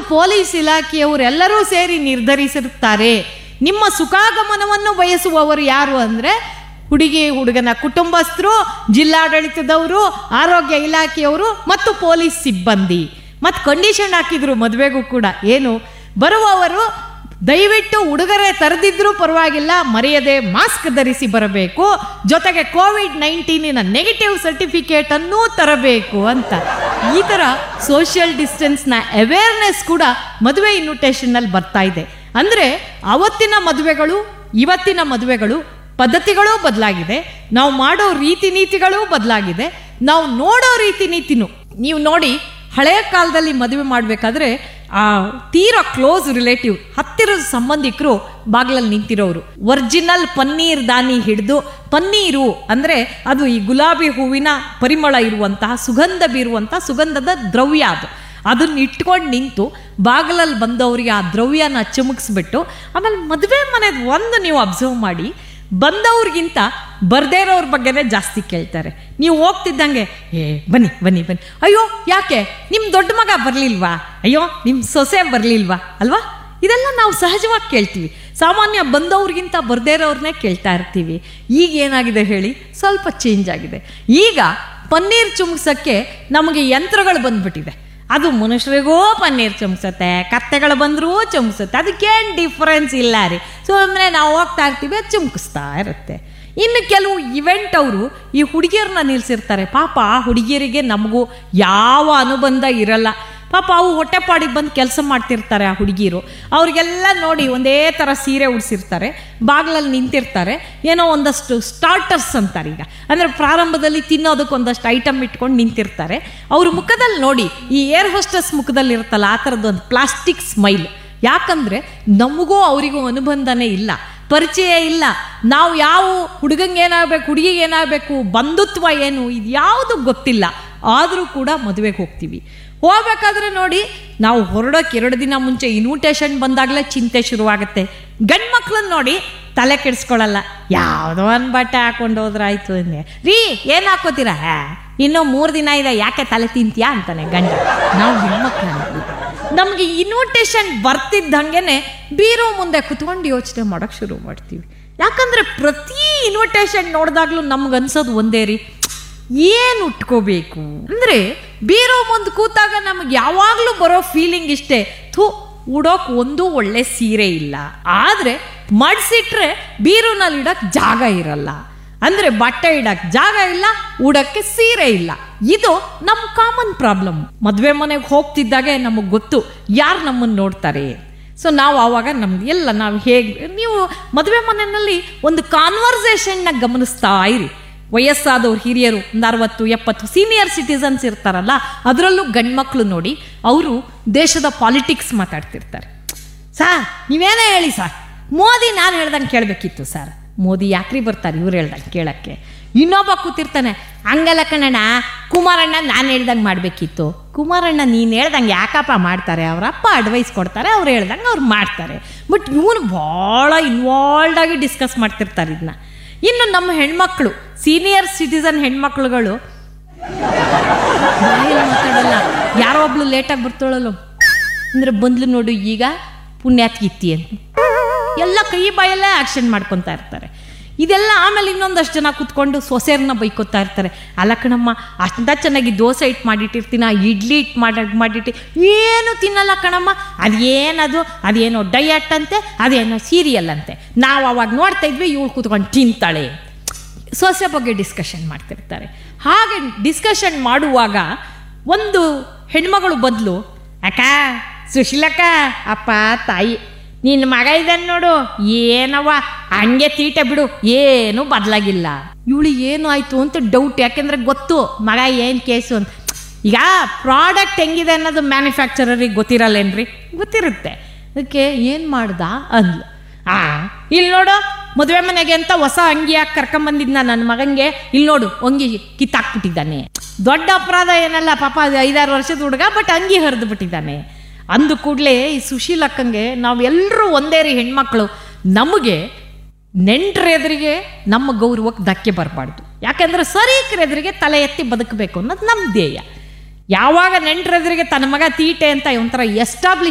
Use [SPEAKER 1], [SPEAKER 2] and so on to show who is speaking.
[SPEAKER 1] police ಇಲಾಖೆಯವರೆಲ್ಲರೂ ಸೇರಿ ನಿರ್ಧರಿಸಿರುತ್ತಾರೆ ನಿಮ್ಮ ಸುಖಾಗಮನವನ್ನು ಬಯಸುವವರು ಯಾರು ಅಂದರೆ ಹುಡುಗಿ ಹುಡುಗನ ಕುಟುಂಬಸ್ಥರು ಜಿಲ್ಲಾಡಳಿತದವರು ಆರೋಗ್ಯ ಇಲಾಖೆಯವರು ಮತ್ತು ಪೊಲೀಸ್ ಸಿಬ್ಬಂದಿ ಮತ್ತು ಕಂಡೀಷನ್ ಹಾಕಿದ್ರು ಮದುವೆಗೂ ಕೂಡ ಏನು ಬರುವವರು ದಯವಿಟ್ಟು ಉಡುಗೊರೆ ತರದಿದ್ರೂ ಪರವಾಗಿಲ್ಲ ಮರೆಯದೆ ಮಾಸ್ಕ್ ಧರಿಸಿ ಬರಬೇಕು ಜೊತೆಗೆ ಕೋವಿಡ್ ನೈನ್ಟೀನಿನ ನೆಗೆಟಿವ್ ಸರ್ಟಿಫಿಕೇಟ್ ಅನ್ನೂ ತರಬೇಕು ಅಂತ ಈ ಥರ ಸೋಷಿಯಲ್ ಡಿಸ್ಟೆನ್ಸ್ನ ಅವೇರ್ನೆಸ್ ಕೂಡ ಮದುವೆ ಇನ್ವಿಟೇಷನ್ನಲ್ಲಿ ಬರ್ತಾ ಇದೆ ಅಂದರೆ ಅವತ್ತಿನ ಮದುವೆಗಳು ಇವತ್ತಿನ ಮದುವೆಗಳು ಪದ್ಧತಿಗಳೂ ಬದಲಾಗಿದೆ ನಾವು ಮಾಡೋ ರೀತಿ ನೀತಿಗಳೂ ಬದಲಾಗಿದೆ ನಾವು ನೋಡೋ ರೀತಿ ನೀತಿನೂ ನೀವು ನೋಡಿ ಹಳೆಯ ಕಾಲದಲ್ಲಿ ಮದುವೆ ಮಾಡಬೇಕಾದ್ರೆ ಆ ತೀರಾ ಕ್ಲೋಸ್ ರಿಲೇಟಿವ್ ಹತ್ತಿರದ ಸಂಬಂಧಿಕರು ಬಾಗಿಲಲ್ಲಿ ನಿಂತಿರೋರು ಒರಿಜಿನಲ್ ಪನ್ನೀರ್ ದಾನಿ ಹಿಡಿದು ಪನ್ನೀರು ಅಂದರೆ ಅದು ಈ ಗುಲಾಬಿ ಹೂವಿನ ಪರಿಮಳ ಇರುವಂತಹ ಸುಗಂಧ ಬೀರುವಂತಹ ಸುಗಂಧದ ದ್ರವ್ಯ ಅದು ಅದನ್ನ ಇಟ್ಕೊಂಡು ನಿಂತು ಬಾಗಿಲಲ್ಲಿ ಬಂದವರಿಗೆ ಆ ದ್ರವ್ಯನ ಚಿಮುಕ್ಸ್ಬಿಟ್ಟು ಆಮೇಲೆ ಮದುವೆ ಮನೆದು ಒಂದು ನೀವು ಅಬ್ಸರ್ವ್ ಮಾಡಿ ಬಂದವ್ರಿಗಿಂತ ಬರ್ದೇ ಇರೋರ ಬಗ್ಗೆನೇ ಜಾಸ್ತಿ ಕೇಳ್ತಾರೆ ನೀವು ಹೋಗ್ತಿದ್ದಂಗೆ ಏ ಬನ್ನಿ ಬನ್ನಿ ಬನ್ನಿ ಅಯ್ಯೋ ಯಾಕೆ ನಿಮ್ಮ ದೊಡ್ಡ ಮಗ ಬರಲಿಲ್ವಾ ಅಯ್ಯೋ ನಿಮ್ಮ ಸೊಸೆ ಬರಲಿಲ್ವಾ ಅಲ್ವಾ ಇದೆಲ್ಲ ನಾವು ಸಹಜವಾಗಿ ಕೇಳ್ತೀವಿ ಸಾಮಾನ್ಯ ಬಂದವ್ರಿಗಿಂತ ಬರ್ದೇ ಇರೋರ್ನೇ ಕೇಳ್ತಾ ಇರ್ತೀವಿ ಈಗ ಏನಾಗಿದೆ ಹೇಳಿ ಸ್ವಲ್ಪ ಚೇಂಜ್ ಆಗಿದೆ ಈಗ ಪನ್ನೀರ್ ಚುಮ್ಸಕ್ಕೆ ನಮಗೆ ಯಂತ್ರಗಳು ಬಂದ್ಬಿಟ್ಟಿದೆ ಅದು ಮನುಷ್ಯರಿಗೂ ಪನ್ನೀರ್ ಚುಮ್ಸುತ್ತೆ ಕತ್ತೆಗಳು ಬಂದರೂ ಚುಮ್ಸುತ್ತೆ ಅದಕ್ಕೇನು ಡಿಫ್ರೆನ್ಸ್ ಇಲ್ಲ ರೀ ಸುಮ್ಮನೆ ನಾವು ಹೋಗ್ತಾ ಇರ್ತೀವಿ ಅದು ಚುಮ್ಕಿಸ್ತಾ ಇರುತ್ತೆ ಇನ್ನು ಕೆಲವು ಇವೆಂಟ್ ಅವರು ಈ ಹುಡುಗಿಯರನ್ನ ನಿಲ್ಸಿರ್ತಾರೆ ಪಾಪ ಆ ಹುಡುಗಿಯರಿಗೆ ನಮಗೂ ಯಾವ ಅನುಬಂಧ ಇರಲ್ಲ ಪಾಪ ಅವು ಹೊಟ್ಟೆಪಾಡಿಗೆ ಬಂದು ಕೆಲಸ ಮಾಡ್ತಿರ್ತಾರೆ ಆ ಹುಡುಗಿರು ಅವ್ರಿಗೆಲ್ಲ ನೋಡಿ ಒಂದೇ ಥರ ಸೀರೆ ಉಡಿಸಿರ್ತಾರೆ ಬಾಗಿಲಲ್ಲಿ ನಿಂತಿರ್ತಾರೆ ಏನೋ ಒಂದಷ್ಟು ಸ್ಟಾರ್ಟರ್ಸ್ ಅಂತಾರೆ ಈಗ ಅಂದರೆ ಪ್ರಾರಂಭದಲ್ಲಿ ತಿನ್ನೋದಕ್ಕೆ ಒಂದಷ್ಟು ಐಟಮ್ ಇಟ್ಕೊಂಡು ನಿಂತಿರ್ತಾರೆ ಅವ್ರ ಮುಖದಲ್ಲಿ ನೋಡಿ ಈ ಏರ್ ಹೋಸ್ಟಸ್ ಮುಖದಲ್ಲಿ ಇರುತ್ತಲ್ಲ ಆ ಥರದ್ದು ಒಂದು ಪ್ಲಾಸ್ಟಿಕ್ ಸ್ಮೈಲ್ ಯಾಕಂದರೆ ನಮಗೂ ಅವರಿಗೂ ಅನುಬಂಧನೇ ಇಲ್ಲ ಪರಿಚಯ ಇಲ್ಲ ನಾವು ಯಾವ ಹುಡುಗಂಗೆ ಏನಾಗಬೇಕು ಹುಡುಗಿಗೆ ಏನಾಗಬೇಕು ಬಂಧುತ್ವ ಏನು ಇದು ಯಾವುದು ಗೊತ್ತಿಲ್ಲ ಆದರೂ ಕೂಡ ಮದುವೆಗೆ ಹೋಗ್ತೀವಿ ಹೋಗ್ಬೇಕಾದ್ರೆ ನೋಡಿ ನಾವು ಹೊರಡೋಕೆ ಎರಡು ದಿನ ಮುಂಚೆ ಇನ್ವಿಟೇಷನ್ ಬಂದಾಗಲೇ ಚಿಂತೆ ಶುರುವಾಗುತ್ತೆ ಗಂಡು ಮಕ್ಳನ್ನ ನೋಡಿ ತಲೆ ಕೆಡಿಸ್ಕೊಳ್ಳಲ್ಲ ಯಾವುದೋ ಒಂದು ಬಟ್ಟೆ ಹಾಕೊಂಡು ಹೋದ್ರಾಯ್ತು ಅಂದೆ ರೀ ಏನು ಹಾಕೋತೀರಾ ಹ್ಯಾ ಇನ್ನೂ ಮೂರು ದಿನ ಇದೆ ಯಾಕೆ ತಲೆ ತಿಂತೀಯಾ ಅಂತಾನೆ ಗಂಡ ನಾವು ಹೆಣ್ಮಕ್ಳು ನಮಗೆ ಇನ್ವಿಟೇಷನ್ ಬರ್ತಿದ್ದಂಗೆ ಬೀರೋ ಮುಂದೆ ಕುತ್ಕೊಂಡು ಯೋಚನೆ ಮಾಡೋಕ್ಕೆ ಶುರು ಮಾಡ್ತೀವಿ ಯಾಕಂದರೆ ಪ್ರತಿ ಇನ್ವಿಟೇಷನ್ ನೋಡಿದಾಗಲೂ ನಮ್ಗೆ ಅನ್ಸೋದು ಒಂದೇ ರೀ ಏನು ಉಟ್ಕೋಬೇಕು ಅಂದರೆ ಬೀರೋ ಮುಂದೆ ಕೂತಾಗ ನಮಗೆ ಯಾವಾಗಲೂ ಬರೋ ಫೀಲಿಂಗ್ ಇಷ್ಟೇ ಥೂ ಉಡೋಕ್ ಒಂದು ಒಳ್ಳೆ ಸೀರೆ ಇಲ್ಲ ಆದರೆ ಮಡ್ಸಿಟ್ರೆ ಬೀರುನಲ್ಲಿ ಇಡಕ್ಕೆ ಜಾಗ ಇರಲ್ಲ ಅಂದರೆ ಬಟ್ಟೆ ಇಡಕ್ಕೆ ಜಾಗ ಇಲ್ಲ ಉಡಕ್ಕೆ ಸೀರೆ ಇಲ್ಲ ಇದು ನಮ್ಮ ಕಾಮನ್ ಪ್ರಾಬ್ಲಮ್ ಮದುವೆ ಮನೆಗೆ ಹೋಗ್ತಿದ್ದಾಗೆ ನಮಗೆ ಗೊತ್ತು ಯಾರು ನಮ್ಮನ್ನು ನೋಡ್ತಾರೆ ಸೊ ನಾವು ಆವಾಗ ನಮ್ದು ಎಲ್ಲ ನಾವು ಹೇಗೆ ನೀವು ಮದುವೆ ಮನೆಯಲ್ಲಿ ಒಂದು ಕಾನ್ವರ್ಸೇಷನ್ನ ಗಮನಿಸ್ತಾ ಇರಿ ವಯಸ್ಸಾದವ್ರು ಹಿರಿಯರು ಒಂದು ಅರವತ್ತು ಎಪ್ಪತ್ತು ಸೀನಿಯರ್ ಸಿಟಿಸನ್ಸ್ ಇರ್ತಾರಲ್ಲ ಅದರಲ್ಲೂ ಗಂಡ್ಮಕ್ಳು ನೋಡಿ ಅವರು ದೇಶದ ಪಾಲಿಟಿಕ್ಸ್ ಮಾತಾಡ್ತಿರ್ತಾರೆ ಸರ್ ನೀವೇನೇ ಹೇಳಿ ಸರ್ ಮೋದಿ ನಾನು ಹೇಳ್ದಂಗೆ ಕೇಳಬೇಕಿತ್ತು ಸರ್ ಮೋದಿ ಯಾಕ್ರಿ ಬರ್ತಾರೆ ಇವ್ರು ಹೇಳ್ದಂಗೆ ಕೇಳಕ್ಕೆ ಇನ್ನೊಬ್ಬ ಕೂತಿರ್ತಾನೆ ಹಂಗಲ್ಲ ಕಣಣ್ಣ ಕುಮಾರಣ್ಣ ನಾನು ಹೇಳ್ದಂಗೆ ಮಾಡಬೇಕಿತ್ತು ಕುಮಾರಣ್ಣ ನೀನು ಹೇಳ್ದಂಗೆ ಯಾಕಪ್ಪ ಮಾಡ್ತಾರೆ ಅವ್ರ ಅಪ್ಪ ಅಡ್ವೈಸ್ ಕೊಡ್ತಾರೆ ಅವ್ರು ಹೇಳ್ದಂಗೆ ಅವ್ರು ಮಾಡ್ತಾರೆ ಬಟ್ ಇವನು ಭಾಳ ಇನ್ವಾಲ್ವ್ ಆಗಿ ಡಿಸ್ಕಸ್ ಮಾಡ್ತಿರ್ತಾರೆ ಇದನ್ನ ಇನ್ನು ನಮ್ಮ ಹೆಣ್ಮಕ್ಳು ಸೀನಿಯರ್ ಸಿಟಿಸನ್ ಹೆಣ್ಮಕ್ಳುಗಳು ಬಾಯಲ್ಲಿ ಮಾತಾಡಲ್ಲ ಯಾರೋ ಒಬ್ಳು ಲೇಟಾಗಿ ಬರ್ತಾಳಲ್ಲ ಅಂದ್ರೆ ಬಂದ್ಲು ನೋಡು ಈಗ ಪುಣ್ಯಾತ್ಗಿತ್ತಿ ಅಂತ ಎಲ್ಲ ಕೈ ಬಾಯಲ್ಲೇ ಆಕ್ಷನ್ ಮಾಡ್ಕೊತಾ ಇರ್ತಾರೆ ಇದೆಲ್ಲ ಆಮೇಲೆ ಇನ್ನೊಂದಷ್ಟು ಜನ ಕುತ್ಕೊಂಡು ಸೊಸೆಯರ್ನ ಬೈಕೋತಾ ಇರ್ತಾರೆ ಅಲ್ಲ ಕಣಮ್ಮ ಅಷ್ಟ ಚೆನ್ನಾಗಿ ದೋಸೆ ಇಟ್ಟು ಮಾಡಿಟ್ಟಿರ್ತೀನ ಇಡ್ಲಿ ಇಟ್ಟು ಮಾಡಿ ಮಾಡಿಟ್ಟು ಏನು ತಿನ್ನಲ್ಲ ಕಣಮ್ಮ ಅದೇನದು ಅದೇನೋ ಡಯಟ್ ಅಂತೆ ಅದೇನೋ ಸೀರಿಯಲ್ ಅಂತೆ ನಾವು ಅವಾಗ ನೋಡ್ತಾ ಇದ್ವಿ ಇವಳು ಕೂತ್ಕೊಂಡು ತಿಂತಾಳೆ ಸೊಸೆ ಬಗ್ಗೆ ಡಿಸ್ಕಷನ್ ಮಾಡ್ತಿರ್ತಾರೆ ಹಾಗೆ ಡಿಸ್ಕಷನ್ ಮಾಡುವಾಗ ಒಂದು ಹೆಣ್ಮಗಳು ಬದಲು ಅಕ್ಕ ಸುಶೀಲಕ್ಕ ಅಪ್ಪ ತಾಯಿ ನಿನ್ನ ಮಗ ಇದ್ದಾನೆ ನೋಡು ಏನವ ಹಂಗೆ ತೀಟೆ ಬಿಡು ಏನೂ ಬದಲಾಗಿಲ್ಲ ಇವಳು ಏನು ಆಯಿತು ಅಂತ ಡೌಟ್ ಯಾಕೆಂದ್ರೆ ಗೊತ್ತು ಮಗ ಏನು ಕೇಸು ಅಂತ ಈಗ ಪ್ರಾಡಕ್ಟ್ ಹೆಂಗಿದೆ ಅನ್ನೋದು ಮ್ಯಾನುಫ್ಯಾಕ್ಚರರಿಗೆ ಗೊತ್ತಿರಲ್ಲೇನ್ರಿ ಗೊತ್ತಿರುತ್ತೆ ಅದಕ್ಕೆ ಏನು ಮಾಡ್ದ ಅಂದ್ಲು ಆ ಇಲ್ಲಿ ನೋಡು ಮದುವೆ ಮನೆಗೆ ಅಂತ ಹೊಸ ಅಂಗಿ ಹಾಕಿ ಕರ್ಕೊಂಬಂದಿದ್ನ ನನ್ನ ಮಗಂಗೆ ಇಲ್ಲಿ ನೋಡು ಅಂಗಿ ಕಿತ್ತಾಕ್ಬಿಟ್ಟಿದ್ದಾನೆ ದೊಡ್ಡ ಅಪರಾಧ ಏನಲ್ಲ ಪಾಪ ಅದು ಐದಾರು ವರ್ಷದ ಹುಡುಗ ಬಟ್ ಅಂಗಿ ಹರಿದು ಬಿಟ್ಟಿದ್ದಾನೆ ಅಂದು ಕೂಡಲೇ ಈ ಸುಶೀಲಕ್ಕಂಗೆ ನಾವೆಲ್ಲರೂ ಒಂದೇ ರೀ ಹೆಣ್ಮಕ್ಳು ನಮಗೆ ನೆಂಟ್ರ ಎದುರಿಗೆ ನಮ್ಮ ಗೌರವಕ್ಕೆ ಧಕ್ಕೆ ಬರಬಾರ್ದು ಯಾಕೆಂದ್ರೆ ಸರೀಕರ ಎದುರಿಗೆ ತಲೆ ಎತ್ತಿ ಬದುಕಬೇಕು ಅನ್ನೋದು ನಮ್ಮ ಧ್ಯೇಯ ಯಾವಾಗ ನೆಂಟ್ರ ಎದುರಿಗೆ ತನ್ನ ಮಗ ತೀಟೆ ಅಂತ ಒಂಥರ ಎಸ್ಟಾಬ್ಲಿಷ್